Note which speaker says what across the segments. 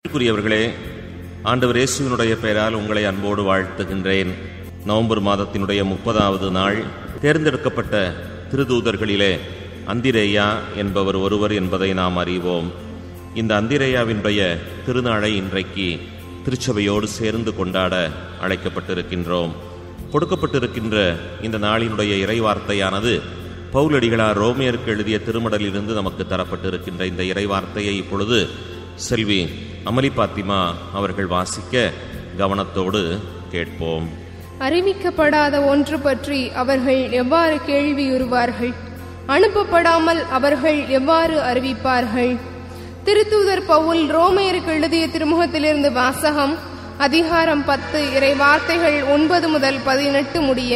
Speaker 1: அன்பிற்குரியவர்களே ஆண்டவர் இயேசுவினுடைய பெயரால் உங்களை அன்போடு வாழ்த்துகின்றேன் நவம்பர் மாதத்தினுடைய முப்பதாவது நாள் தேர்ந்தெடுக்கப்பட்ட திருதூதர்களிலே அந்திரேயா என்பவர் ஒருவர் என்பதை நாம் அறிவோம் இந்த அந்திரேயாவினுடைய திருநாளை இன்றைக்கு திருச்சபையோடு சேர்ந்து கொண்டாட அழைக்கப்பட்டிருக்கின்றோம் கொடுக்கப்பட்டிருக்கின்ற இந்த நாளினுடைய இறைவார்த்தையானது பவுலடிகளார் ரோமியருக்கு எழுதிய திருமடலிலிருந்து நமக்கு தரப்பட்டிருக்கின்ற இந்த இறைவார்த்தையை இப்பொழுது செல்வி அமலி பாத்திமா அவர்கள் வாசிக்க கவனத்தோடு கேட்போம்
Speaker 2: அறிவிக்கப்படாத ஒன்று பற்றி அவர்கள் எவ்வாறு கேள்வியுறுவார்கள் அனுப்பப்படாமல் அவர்கள் எவ்வாறு அறிவிப்பார்கள் திருத்தூதர் பவுல் ரோமையருக்கு எழுதிய திருமுகத்திலிருந்து வாசகம் அதிகாரம் பத்து இறை வார்த்தைகள் ஒன்பது முதல் பதினெட்டு முடிய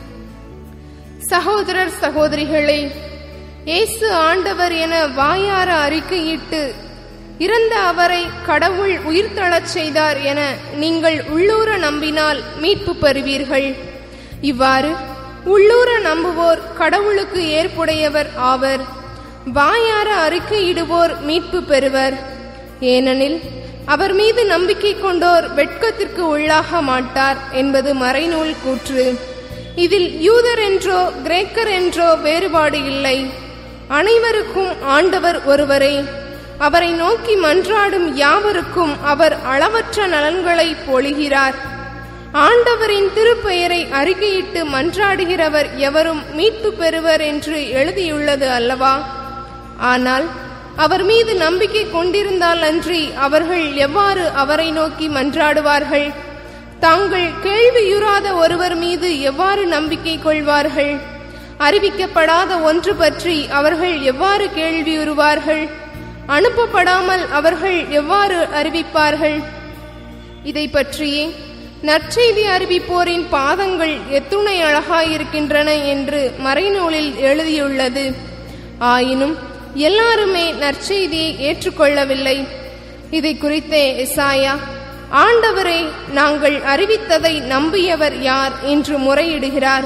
Speaker 2: சகோதரர் சகோதரிகளே இயேசு ஆண்டவர் என வாயார அறிக்கையிட்டு இறந்த அவரை கடவுள் உயிர்த்தெழச் செய்தார் என நீங்கள் உள்ளூர நம்பினால் மீட்பு பெறுவீர்கள் இவ்வாறு உள்ளூர நம்புவோர் கடவுளுக்கு ஏற்புடையவர் ஆவர் வாயார அறிக்கையிடுவோர் மீட்பு பெறுவர் ஏனெனில் அவர் மீது நம்பிக்கை கொண்டோர் வெட்கத்திற்கு உள்ளாக மாட்டார் என்பது மறைநூல் கூற்று இதில் யூதர் என்றோ கிரேக்கர் என்றோ வேறுபாடு இல்லை அனைவருக்கும் ஆண்டவர் ஒருவரே அவரை நோக்கி மன்றாடும் யாவருக்கும் அவர் அளவற்ற நலன்களை பொழிகிறார் ஆண்டவரின் திருப்பெயரை அறிக்கையிட்டு மன்றாடுகிறவர் எவரும் மீட்பு பெறுவர் என்று எழுதியுள்ளது அல்லவா ஆனால் அவர் மீது நம்பிக்கை கொண்டிருந்தால் அன்றி அவர்கள் எவ்வாறு அவரை நோக்கி மன்றாடுவார்கள் தாங்கள் கேள்வியுறாத ஒருவர் மீது எவ்வாறு நம்பிக்கை கொள்வார்கள் அறிவிக்கப்படாத ஒன்று பற்றி அவர்கள் எவ்வாறு கேள்வியுறுவார்கள் அனுப்பப்படாமல் அவர்கள் எவ்வாறு அறிவிப்பார்கள் இதை பற்றியே நற்செய்தி அறிவிப்போரின் பாதங்கள் எத்துணை அழகாயிருக்கின்றன என்று மறைநூலில் எழுதியுள்ளது ஆயினும் எல்லாருமே நற்செய்தியை ஏற்றுக்கொள்ளவில்லை இதை குறித்தே எசாயா ஆண்டவரே நாங்கள் அறிவித்ததை நம்பியவர் யார் என்று முறையிடுகிறார்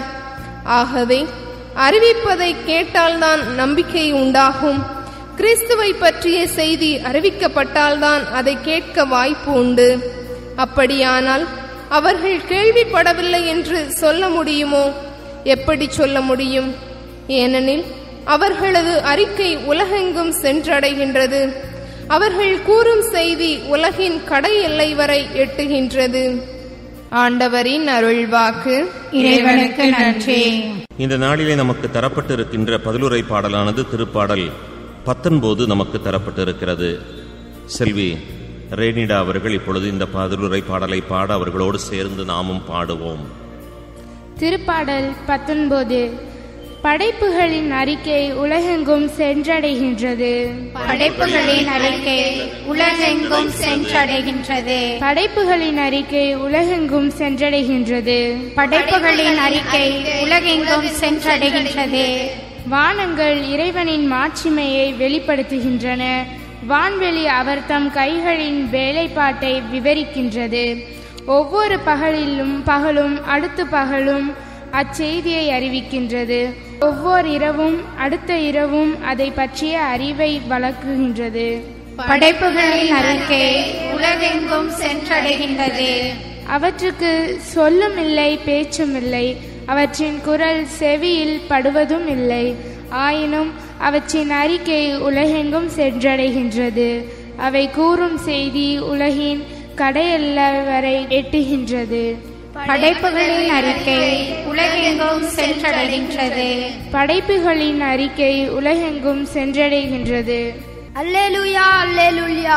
Speaker 2: ஆகவே அறிவிப்பதை கேட்டால்தான் நம்பிக்கை உண்டாகும் கிறிஸ்துவை பற்றிய செய்தி அறிவிக்கப்பட்டால்தான் அதை கேட்க வாய்ப்பு உண்டு அப்படியானால் அவர்கள் கேள்விப்படவில்லை என்று சொல்ல முடியுமோ எப்படி சொல்ல முடியும் ஏனெனில் அவர்களது அறிக்கை உலகெங்கும் சென்றடைகின்றது அவர்கள் கூறும் செய்தி உலகின் கடை எல்லை வரை எட்டுகின்றது ஆண்டவரின் அருள்வாக்கு
Speaker 3: இறைவனுக்கு நன்றி
Speaker 1: இந்த நாளிலே நமக்கு தரப்பட்டிருக்கின்ற பதிலுரை பாடலானது திருப்பாடல் பத்தொன்பது நமக்கு தரப்பட்டிருக்கிறது செல்வி ரேனிடா அவர்கள் இப்பொழுது இந்த பதிலுரை பாடலை பாட அவர்களோடு சேர்ந்து நாமும் பாடுவோம்
Speaker 4: திருப்பாடல் பத்தொன்பது படைப்புகளின் அறிக்கை உலகெங்கும் சென்றடைகின்றது
Speaker 3: படைப்புகளின் அறிக்கை உலகெங்கும் சென்றடைகின்றது
Speaker 4: படைப்புகளின் அறிக்கை உலகெங்கும் சென்றடைகின்றது
Speaker 3: படைப்புகளின் அறிக்கை உலகெங்கும் சென்றடைகின்றது
Speaker 4: வானங்கள் இறைவனின் மாட்சிமையை வெளிப்படுத்துகின்றன வான்வெளி அவர் தம் கைகளின் வேலைப்பாட்டை விவரிக்கின்றது ஒவ்வொரு பகலிலும் பகலும் அடுத்த பகலும் அச்செய்தியை அறிவிக்கின்றது ஒவ்வொரு இரவும் அடுத்த இரவும் அதை பற்றிய அறிவை வழங்குகின்றது
Speaker 3: படைப்புகளின் அறிக்கை உலகெங்கும் சென்றடைகின்றது
Speaker 4: அவற்றுக்கு சொல்லும் இல்லை பேச்சும் இல்லை அவற்றின் குரல் செவியில் படுவதும் இல்லை ஆயினும் அவற்றின் அறிக்கை உலகெங்கும் சென்றடைகின்றது அவை கூறும் செய்தி உலகின் கடையெல்ல வரை எட்டுகின்றது
Speaker 3: படைப்புகளின் அறிக்கை உலகெங்கும் சென்றடைகின்றது
Speaker 4: படைப்புகளின் அறிக்கை உலகெங்கும் சென்றடைகின்றது
Speaker 5: அல்லேலூயா அல்லேலூயா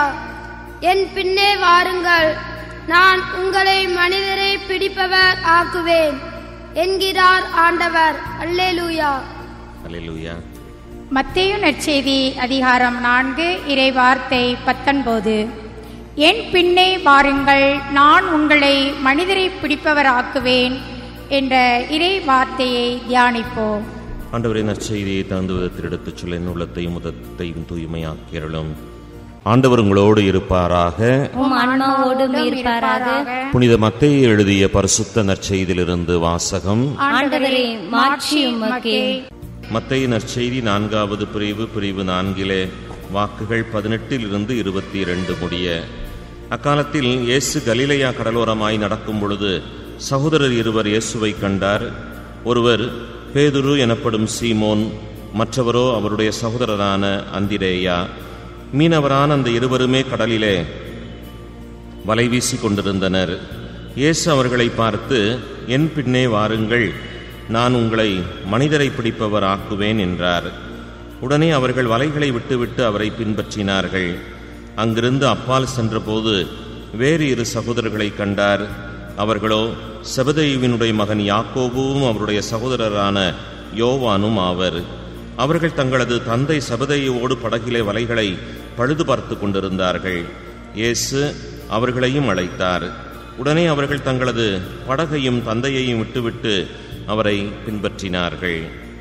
Speaker 5: என் பின்னே வாருங்கள் நான் உங்களை மனிதரை பிடிப்பவர் ஆக்குவேன் என்கிறார் ஆண்டவர் அல்லேலூயா
Speaker 1: அல்லேலூயா
Speaker 3: மத்தேயு நற்செய்தி அதிகாரம் நான்கு இறை வார்த்தை பத்தொன்பது என் பின்னே வாருங்கள் நான் உங்களை மனிதரை பிடிப்பவராக்குவேன் என்ற இறை வார்த்தையை தியானிப்போம்
Speaker 1: ஆண்டவரே நற்செய்தியை தகுந்த விதத்தில் எடுத்துச் சொல்ல என் உள்ளத்தையும் உதத்தையும் தூய்மையாக்கியருளும் ஆண்டவர் உங்களோடு இருப்பாராக
Speaker 6: உம் ஆன்மாவோடும் இருப்பாராக
Speaker 1: புனித மத்தேயு எழுதிய பரிசுத்த நற்செய்தியிலிருந்து வாசகம்
Speaker 6: ஆண்டவரே மாட்சி உமக்கே
Speaker 1: மத்தேயு நற்செய்தி நான்காவது பிரிவு பிரிவு நான்கிலே வாக்குகள் பதினெட்டிலிருந்து இருபத்தி இரண்டு முடிய அக்காலத்தில் இயேசு கலிலேயா கடலோரமாய் நடக்கும் பொழுது சகோதரர் இருவர் இயேசுவை கண்டார் ஒருவர் பேதுரு எனப்படும் சீமோன் மற்றவரோ அவருடைய சகோதரரான அந்திரேயா மீனவரான அந்த இருவருமே கடலிலே வலை வீசிக் கொண்டிருந்தனர் இயேசு அவர்களை பார்த்து என் பின்னே வாருங்கள் நான் உங்களை மனிதரை பிடிப்பவர் ஆக்குவேன் என்றார் உடனே அவர்கள் வலைகளை விட்டுவிட்டு அவரை பின்பற்றினார்கள் அங்கிருந்து அப்பால் சென்றபோது வேறு இரு சகோதரர்களை கண்டார் அவர்களோ செபதேயுவினுடைய மகன் யாக்கோபுவும் அவருடைய சகோதரரான யோவானும் ஆவர் அவர்கள் தங்களது தந்தை சபதேயுவோடு படகிலே வலைகளை பழுது பார்த்து கொண்டிருந்தார்கள் இயேசு அவர்களையும் அழைத்தார் உடனே அவர்கள் தங்களது படகையும் தந்தையையும் விட்டுவிட்டு அவரை பின்பற்றினார்கள்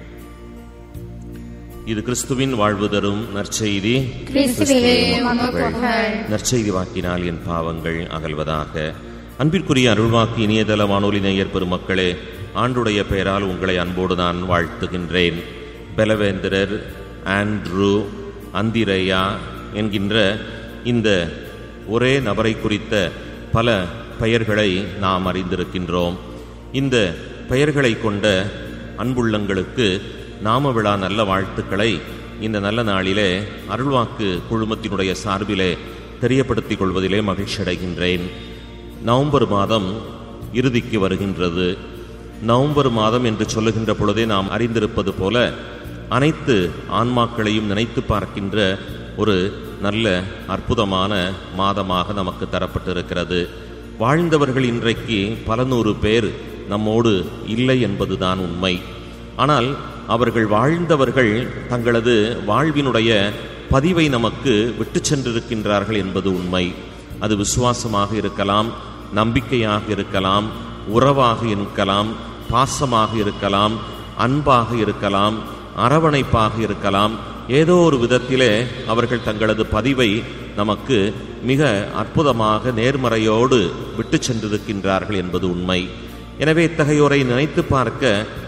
Speaker 1: இது கிறிஸ்துவின் வாழ்வு தரும் நற்செய்தி
Speaker 3: கிறிஸ்துவே உமக்கு புகழ்.
Speaker 1: நற்செய்தி வாக்கினால் என் பாவங்கள் அகல்வதாக அன்பிற்குரிய அருள்வாக்கு இணையதள வானொலி நேயர் பெருமக்களே ஆண்டுடைய பெயரால் உங்களை அன்போடு நான் வாழ்த்துகின்றேன் பெலவேந்திரர் ஆண்ட்ரூ அந்திரேயா என்கின்ற இந்த ஒரே நபரை குறித்த பல பெயர்களை நாம் அறிந்திருக்கின்றோம் இந்த பெயர்களை கொண்ட அன்புள்ளங்களுக்கு நாம விழா நல்ல வாழ்த்துக்களை இந்த நல்ல நாளிலே அருள்வாக்கு குழுமத்தினுடைய சார்பிலே தெரியப்படுத்திக் கொள்வதிலே மகிழ்ச்சி அடைகின்றேன் நவம்பர் மாதம் இறுதிக்கு வருகின்றது நவம்பர் மாதம் என்று சொல்லுகின்ற பொழுதே நாம் அறிந்திருப்பது போல அனைத்து ஆன்மாக்களையும் நினைத்து பார்க்கின்ற ஒரு நல்ல அற்புதமான மாதமாக நமக்கு தரப்பட்டிருக்கிறது வாழ்ந்தவர்கள் இன்றைக்கு பல நூறு பேர் நம்மோடு இல்லை என்பதுதான் உண்மை ஆனால் அவர்கள் வாழ்ந்தவர்கள் தங்களது வாழ்வினுடைய பதிவை நமக்கு விட்டு சென்றிருக்கின்றார்கள் என்பது உண்மை அது விசுவாசமாக இருக்கலாம் நம்பிக்கையாக இருக்கலாம் உறவாக இருக்கலாம் பாசமாக இருக்கலாம் அன்பாக இருக்கலாம் அரவணைப்பாக இருக்கலாம் ஏதோ ஒரு விதத்திலே அவர்கள் தங்களது பதிவை நமக்கு மிக அற்புதமாக நேர்மறையோடு விட்டு சென்றிருக்கின்றார்கள் என்பது உண்மை எனவே இத்தகையோரை நினைத்து பார்க்க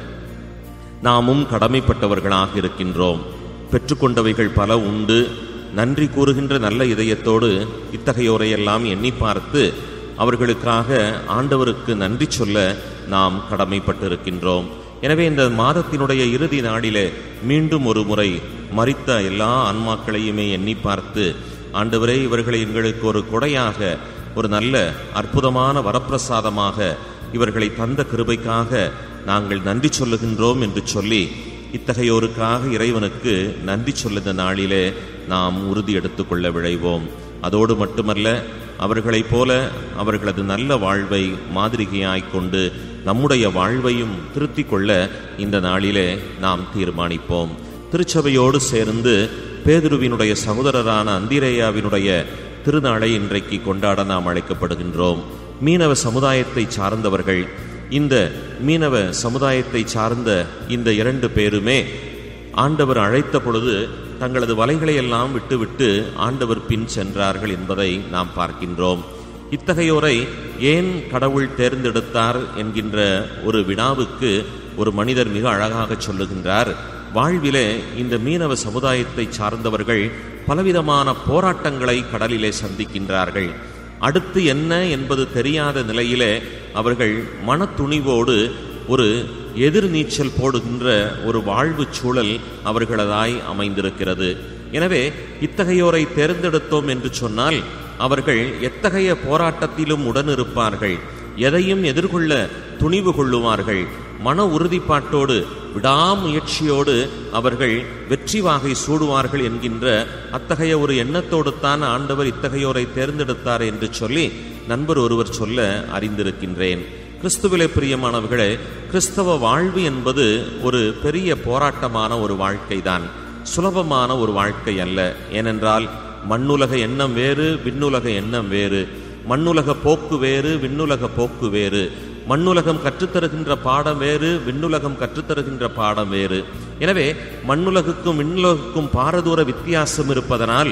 Speaker 1: நாமும் கடமைப்பட்டவர்களாக இருக்கின்றோம் பெற்றுக்கொண்டவைகள் பல உண்டு நன்றி கூறுகின்ற நல்ல இதயத்தோடு இத்தகையோரையெல்லாம் எண்ணி பார்த்து அவர்களுக்காக ஆண்டவருக்கு நன்றி சொல்ல நாம் கடமைப்பட்டிருக்கின்றோம் எனவே இந்த மாதத்தினுடைய இறுதி நாளிலே மீண்டும் ஒரு முறை மறித்த எல்லா ஆன்மாக்களையுமே எண்ணி பார்த்து ஆண்டவரே இவர்களை எங்களுக்கு ஒரு கொடையாக ஒரு நல்ல அற்புதமான வரப்பிரசாதமாக இவர்களை தந்த கிருபைக்காக நாங்கள் நன்றி சொல்லுகின்றோம் என்று சொல்லி இத்தகையோருக்காக இறைவனுக்கு நன்றி சொல்லுந்த நாளிலே நாம் உறுதி எடுத்துக்கொள்ள விழைவோம் அதோடு மட்டுமல்ல அவர்களைப் போல அவர்களது நல்ல வாழ்வை மாதிரிகையாய்க் கொண்டு நம்முடைய வாழ்வையும் திருத்திக் கொள்ள இந்த நாளிலே நாம் தீர்மானிப்போம் திருச்சபையோடு சேர்ந்து பேதுருவினுடைய சகோதரரான அந்திரேயாவினுடைய திருநாளை இன்றைக்கு கொண்டாட நாம் அழைக்கப்படுகின்றோம் மீனவ சமுதாயத்தை சார்ந்தவர்கள் இந்த மீனவ சமுதாயத்தை சார்ந்த இந்த இரண்டு பேருமே ஆண்டவர் அழைத்த பொழுது தங்களது வலைகளை எல்லாம் விட்டுவிட்டு ஆண்டவர் பின் சென்றார்கள் என்பதை நாம் பார்க்கின்றோம் இத்தகையோரை ஏன் கடவுள் தேர்ந்தெடுத்தார் என்கின்ற ஒரு வினாவுக்கு ஒரு மனிதர் மிக அழகாக சொல்லுகின்றார் வாழ்விலே இந்த மீனவ சமுதாயத்தை சார்ந்தவர்கள் பலவிதமான போராட்டங்களை கடலிலே சந்திக்கின்றார்கள் அடுத்து என்ன என்பது தெரியாத நிலையிலே அவர்கள் மனத்துணிவோடு ஒரு எதிர்நீச்சல் போடுகின்ற ஒரு வாழ்வு சூழல் அவர்களதாய் அமைந்திருக்கிறது எனவே இத்தகையோரை தேர்ந்தெடுத்தோம் என்று சொன்னால் அவர்கள் எத்தகைய போராட்டத்திலும் உடனிருப்பார்கள் எதையும் எதிர்கொள்ள துணிவு கொள்ளுவார்கள் மன உறுதிப்பாட்டோடு விடாமுயற்சியோடு அவர்கள் வெற்றி வாகை சூடுவார்கள் என்கின்ற அத்தகைய ஒரு எண்ணத்தோடு தான் ஆண்டவர் இத்தகையோரை தேர்ந்தெடுத்தார் என்று சொல்லி நண்பர் ஒருவர் சொல்ல அறிந்திருக்கின்றேன் கிறிஸ்துவிலே பிரியமானவர்களே கிறிஸ்தவ வாழ்வு என்பது ஒரு பெரிய போராட்டமான ஒரு வாழ்க்கைதான் சுலபமான ஒரு வாழ்க்கை அல்ல ஏனென்றால் மண்ணுலக எண்ணம் வேறு விண்ணுலக எண்ணம் வேறு மண்ணுலக போக்கு வேறு விண்ணுலக போக்கு வேறு மண்ணுலகம் கற்றுத்தருகின்ற பாடம் வேறு விண்ணுலகம் கற்றுத்தருகின்ற பாடம் வேறு எனவே மண்ணுலகுக்கும் விண்ணுலகுக்கும் பாரதூர வித்தியாசம் இருப்பதனால்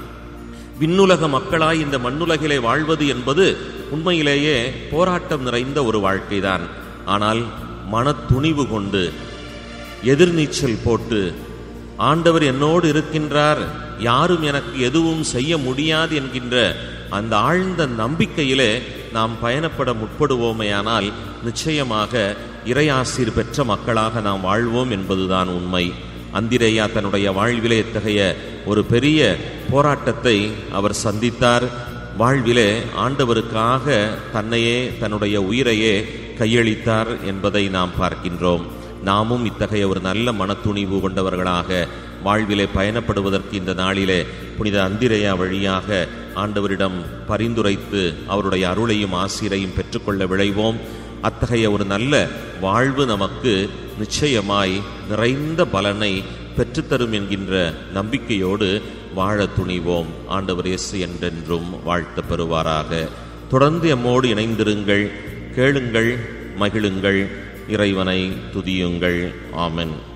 Speaker 1: விண்ணுலக மக்களாய் இந்த மண்ணுலகிலே வாழ்வது என்பது உண்மையிலேயே போராட்டம் நிறைந்த ஒரு வாழ்க்கைதான் ஆனால் மன துணிவு கொண்டு எதிர்நீச்சல் போட்டு ஆண்டவர் என்னோடு இருக்கின்றார் யாரும் எனக்கு எதுவும் செய்ய முடியாது என்கின்ற அந்த ஆழ்ந்த நம்பிக்கையிலே நாம் பயணப்பட முற்படுவோமேயானால் நிச்சயமாக இறையாசிர் பெற்ற மக்களாக நாம் வாழ்வோம் என்பதுதான் உண்மை அந்திரேயா தன்னுடைய வாழ்விலே இத்தகைய ஒரு பெரிய போராட்டத்தை அவர் சந்தித்தார் வாழ்விலே ஆண்டவருக்காக தன்னையே தன்னுடைய உயிரையே கையளித்தார் என்பதை நாம் பார்க்கின்றோம் நாமும் இத்தகைய ஒரு நல்ல மனத்துணிவு கொண்டவர்களாக வாழ்விலே பயணப்படுவதற்கு இந்த நாளிலே புனித அந்திரையா வழியாக ஆண்டவரிடம் பரிந்துரைத்து அவருடைய அருளையும் ஆசிரையும் பெற்றுக்கொள்ள விளைவோம் அத்தகைய ஒரு நல்ல வாழ்வு நமக்கு நிச்சயமாய் நிறைந்த பலனை பெற்றுத்தரும் என்கின்ற நம்பிக்கையோடு வாழ துணிவோம் ஆண்டவர் இயேசு என்றென்றும் வாழ்த்த பெறுவாராக தொடர்ந்து எம்மோடு இணைந்திருங்கள் கேளுங்கள் மகிழுங்கள் இறைவனை துதியுங்கள் ஆமென்